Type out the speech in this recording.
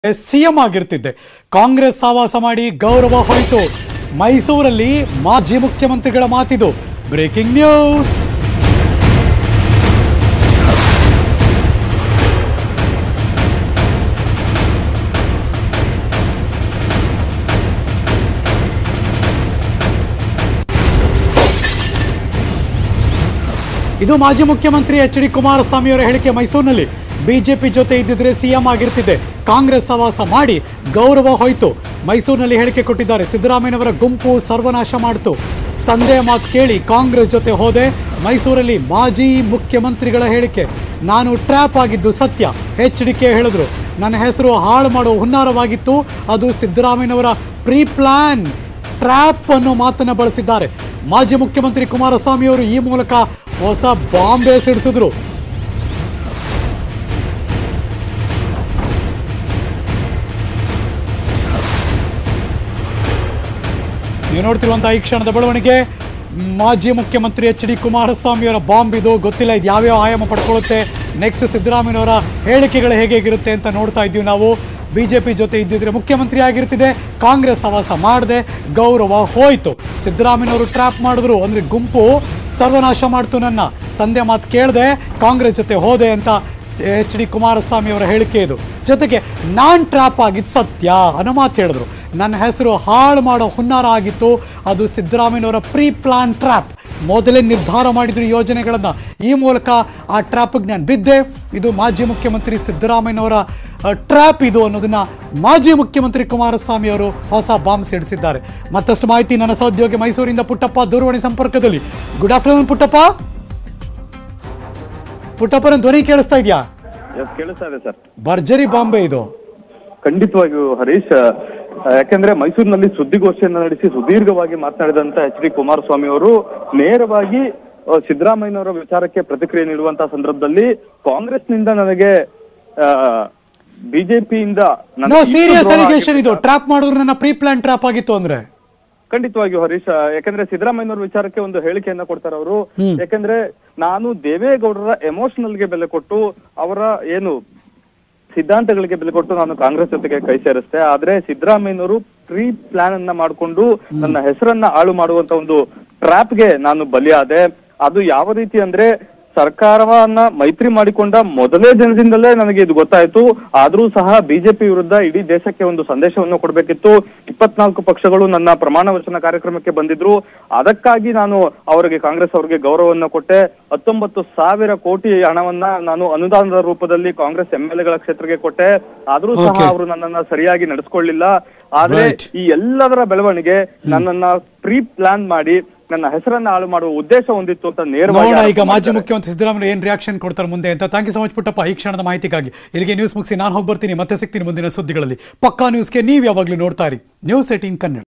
CM ಆಗಿರ್ತಿದ್ದೆ Congress ಸಹವಾಸ ಮಾಡಿ ಗೌರವ ಹೋಯಿತು ಮೈಸೂರಲ್ಲಿ ಮಾಜಿ ಮುಖ್ಯಮಂತ್ರಿಗಳ ಮಾತಿದು ಬ್ರೇಕಿಂಗ್ ನ್ಯೂಸ್ ಇದು ಮಾಜಿ ಮುಖ್ಯಮಂತ್ರಿ ಎಚ್ ಡಿ ಕುಮಾರಸ್ವಾಮಿ ಅವರ ಹೇಳಿಕೆ ಮೈಸೂರಿನಲ್ಲಿ ಬಿಜೆಪಿ ಜೊತೆ ಇದ್ದಿದ್ರೆ ಸಿಎಂ ಆಗಿರ್ತಿದ್ದೆ ಕಾಂಗ್ರೆಸ್ ಸಹವಾಸ ಮಾಡಿ ಗೌರವ ಹೋಯ್ತು ಮೈಸೂರಿನಲ್ಲಿ ಹೇಳಿಕೆ ಕೊಟ್ಟಿದ್ದಾರೆ ಸಿದ್ದರಾಮಯ್ಯನವರ ಗುಂಪು ಸರ್ವನಾಶ ಮಾಡಿತು ತಂದೆ ಮಾತು ಕೇಳಿ ಕಾಂಗ್ರೆಸ್ ಜೊತೆ ಹೋದೆ ಮೈಸೂರಲ್ಲಿ ಮಾಜಿ ಮುಖ್ಯಮಂತ್ರಿಗಳ ಹೇಳಿಕೆ ನಾನು ಟ್ರ್ಯಾಪ್ ಆಗಿದ್ದು ಸತ್ಯ ಎಚ್ ಡಿ ಕೆ ಹೇಳಿದ್ರು ನನ್ನ ಹೆಸರು ಹಾಳು ಮಾಡೋ ಹುನ್ನಾರವಾಗಿತ್ತು ಅದು ಸಿದ್ದರಾಮಯ್ಯನವರ ಪ್ರೀ ಪ್ಲಾನ್ ಟ್ರ್ಯಾಪ್ ಅನ್ನೋ ಮಾತನ್ನ ಬಳಸಿದ್ದಾರೆ ಮಾಜಿ ಮುಖ್ಯಮಂತ್ರಿ ಕುಮಾರಸ್ವಾಮಿ ಅವರು ಈ ಮೂಲಕ ಹೊಸ ಬಾಂಬೆ ಸಿಡಿಸಿದ್ರು ನೀವು ನೋಡ್ತಿರುವಂತಹ ಈ ಕ್ಷಣದ ಬೆಳವಣಿಗೆ ಮಾಜಿ ಮುಖ್ಯಮಂತ್ರಿ ಎಚ್ ಡಿ ಕುಮಾರಸ್ವಾಮಿ ಅವರ ಬಾಂಬ್ ಇದು ಗೊತ್ತಿಲ್ಲ ಇದು ಯಾವ್ಯಾವ ಆಯಾಮ ಪಡ್ಕೊಳ್ಳುತ್ತೆ ನೆಕ್ಸ್ಟ್ ಸಿದ್ದರಾಮಯ್ಯನವರ ಹೇಳಿಕೆಗಳು ಹೇಗೆ ಹೇಗಿರುತ್ತೆ ಅಂತ ನೋಡ್ತಾ ಇದ್ದೀವಿ ನಾವು ಬಿಜೆಪಿ ಜೊತೆ ಇದ್ದಿದ್ರೆ ಮುಖ್ಯಮಂತ್ರಿ ಆಗಿರ್ತಿದೆ ಕಾಂಗ್ರೆಸ್ ಸವಾಸ ಮಾಡದೆ ಗೌರವ ಹೋಯ್ತು ಸಿದ್ದರಾಮಯ್ಯನವರು ಟ್ರ್ಯಾಪ್ ಮಾಡಿದ್ರು ಅಂದ್ರೆ ಗುಂಪು ಸರ್ವನಾಶ ಮಾಡ್ತು ನನ್ನ ತಂದೆ ಮಾತು ಕೇಳದೆ ಕಾಂಗ್ರೆಸ್ ಜೊತೆ ಹೋದೆ ಅಂತ ಎಚ್ ಡಿ ಕುಮಾರಸ್ವಾಮಿ ಅವರ ಹೇಳಿಕೆ ಇದು ಜೊತೆಗೆ ನಾನ್ ಟ್ರ್ಯಾಪ್ ಆಗಿದ್ದು ಸತ್ಯ ಅನ್ನೋ ಮಾತು ಹೇಳಿದ್ರು ನನ್ನ ಹೆಸರು ಹಾಳು ಮಾಡೋ ಹುನ್ನಾರ ಆಗಿತ್ತು ಅದು ಸಿದ್ದರಾಮಯ್ಯನವರ ಪ್ರೀ ಪ್ಲಾನ್ ಟ್ರ್ಯಾಪ್ ಮೊದಲೇ ನಿರ್ಧಾರ ಮಾಡಿದ್ರು ಈ ಯೋಜನೆಗಳನ್ನು ಈ ಮೂಲಕ ಆ ಟ್ರ್ಯಾಪಿಗೆ ನಾನು ಬಿದ್ದೆ ಇದು ಮಾಜಿ ಮುಖ್ಯಮಂತ್ರಿ ಸಿದ್ದರಾಮಯ್ಯನವರ ಟ್ರ್ಯಾಪ್ ಇದು ಅನ್ನೋದನ್ನ ಮಾಜಿ ಮುಖ್ಯಮಂತ್ರಿ ಕುಮಾರಸ್ವಾಮಿ ಅವರು ಹೊಸ ಬಾಂಬ್ ಸಿಡಿಸಿದ್ದಾರೆ ಮತ್ತಷ್ಟು ಮಾಹಿತಿ ನನ್ನ ಸಹೋದ್ಯೋಗಿ ಮೈಸೂರಿಂದ ಪುಟ್ಟಪ್ಪ ದೂರವಾಣಿ ಸಂಪರ್ಕದಲ್ಲಿ ಗುಡ್ ಆಫ್ಟರ್ನೂನ್ ಪುಟ್ಟಪ್ಪ ಪುಟ್ಟಪ್ಪನ ಧ್ವನಿ ಕೇಳಿಸ್ತಾ ಇದೆಯಾ ಎಸ್ ಕೇಳಿಸ್ತಾ ಇದೆ ಸರ್ ಭರ್ಜರಿ ಬಾಂಬೆ ಇದು ಖಂಡಿತವಾಗಿಯೂ ಹರೀಶ್ ಆ, ಯಾಕಂದ್ರೆ ಮೈಸೂರಿನಲ್ಲಿ ಸುದ್ದಿಗೋಷ್ಠಿಯನ್ನ ನಡೆಸಿ ಸುದೀರ್ಘವಾಗಿ ಮಾತನಾಡಿದಂತ ಎಚ್ ಡಿ ಕುಮಾರಸ್ವಾಮಿ ಅವರು ನೇರವಾಗಿ ಆ, ಸಿದ್ದರಾಮಯ್ಯನವರ ವಿಚಾರಕ್ಕೆ ಪ್ರತಿಕ್ರಿಯೆ ನೀಡುವಂತಹ ಸಂದರ್ಭದಲ್ಲಿ ಕಾಂಗ್ರೆಸ್ನಿಂದ ನನಗೆ ಬಿಜೆಪಿಯಿಂದ ನೋ ಸೀರಿಯಸ್ ಅಲಿಗೇಷನ್ ಇದು ಟ್ರ್ಯಾಪ್ ಮಾಡಿದ್ರು ನನ್ನ ಪ್ರೀ ಪ್ಲಾನ್ ಟ್ರ್ಯಾಪ್ ಆಗಿತ್ತು ಅಂದ್ರೆ ಖಂಡಿತವಾಗಿಯೂ ಹರೀಶ್ ಆ, ಯಾಕಂದ್ರೆ ಸಿದ್ದರಾಮಯ್ಯನವರ ವಿಚಾರಕ್ಕೆ ಒಂದು ಹೇಳಿಕೆಯನ್ನ ಕೊಡ್ತಾರೆ ಅವರು ಯಾಕಂದ್ರೆ ನಾನು ದೇವೇಗೌಡರ ಎಮೋಷನಲ್ಗೆ ಬೆಲೆ ಕೊಟ್ಟು ಅವರ ಏನು ಸಿದ್ಧಾಂತಗಳಿಗೆ ಬೆಲೆ ಕೊಟ್ಟು ನಾನು ಕಾಂಗ್ರೆಸ್ ಜೊತೆಗೆ ಕೈ ಸೇರಿಸ್ತೆ ಆದ್ರೆ ಸಿದ್ದರಾಮಯ್ಯನವರು ಪ್ರೀ ಪ್ಲಾನ್ ಅನ್ನ ಮಾಡಿಕೊಂಡು ನನ್ನ ಹೆಸರನ್ನ ಹಾಳು ಮಾಡುವಂತ ಒಂದು ಟ್ರ್ಯಾಪ್ಗೆ ನಾನು ಬಲಿಯಾದೆ ಅದು ಯಾವ ರೀತಿ ಅಂದ್ರೆ ಸರ್ಕಾರವನ್ನ ಮೈತ್ರಿ ಮಾಡಿಕೊಂಡ ಮೊದಲೇ ದಿನದಿಂದಲೇ ನನಗೆ ಇದು ಗೊತ್ತಾಯ್ತು ಆದ್ರೂ ಸಹ ಬಿಜೆಪಿ ವಿರುದ್ಧ ಇಡೀ ದೇಶಕ್ಕೆ ಒಂದು ಸಂದೇಶವನ್ನು ಕೊಡಬೇಕಿತ್ತು ಇಪ್ಪತ್ನಾಲ್ಕು ಪಕ್ಷಗಳು ನನ್ನ ಪ್ರಮಾಣ ವಚನ ಕಾರ್ಯಕ್ರಮಕ್ಕೆ ಬಂದಿದ್ರು ಅದಕ್ಕಾಗಿ ನಾನು ಅವರಿಗೆ ಕಾಂಗ್ರೆಸ್ ಅವರಿಗೆ ಗೌರವವನ್ನು ಕೊಟ್ಟೆ ಹತ್ತೊಂಬತ್ತು ಸಾವಿರ ಕೋಟಿ ಹಣವನ್ನ ನಾನು ಅನುದಾನದ ರೂಪದಲ್ಲಿ ಕಾಂಗ್ರೆಸ್ ಎಂ ಎಲ್ ಎಗಳ ಕ್ಷೇತ್ರಕ್ಕೆ ಕೊಟ್ಟೆ ಆದ್ರೂ ಸಹ Okay. ಅವರು ನನ್ನನ್ನ ಸರಿಯಾಗಿ ನಡೆಸ್ಕೊಳ್ಳಿಲ್ಲ ಆದ್ರೆ Right. ಈ ಎಲ್ಲದರ ಬೆಳವಣಿಗೆ ನನ್ನನ್ನ ಪ್ರೀ ಪ್ಲಾನ್ ಮಾಡಿ ನನ್ನ ಹೆಸರನ್ನ ಹಾಳು ಮಾಡುವ ಉದ್ದೇಶ ಹೊಂದಿತ್ತು ಅಂತ ನೇರವಾಗಿ ನೋಡೋಣ ಆರೋಪ ಈಗ ಮಾಜಿ ಮಾಡಿದ್ದಾರೆ. ಮುಖ್ಯಮಂತ್ರಿ ಸಿದ್ದರಾಮಯ್ಯ ಏನ್ ರಿಯಾಕ್ಷನ್ ಕೊಡ್ತಾರೆ ಮುಂದೆ ಅಂತ thank you so much Puttappa ಈ ಕ್ಷಣದ ಮಾಹಿತಿಗಾಗಿ ಇಲ್ಲಿಗೆ ನ್ಯೂಸ್ ಮುಗಿಸಿ ನಾನು ಹೋಗಿ ಬರ್ತೀನಿ ಮತ್ತೆ ಸಿಗ್ತೀನಿ ಮುಂದಿನ ಸುದ್ದಿಗಳಲ್ಲಿ ಪಕ್ಕಾ ನ್ಯೂಸ್ಗೆ ನೀವು ಯಾವಾಗಲೂ ನೋಡ್ತಾ ಇರಿ ನ್ಯೂಸ್ ಏಟೀನ್ ಕನ್ನಡ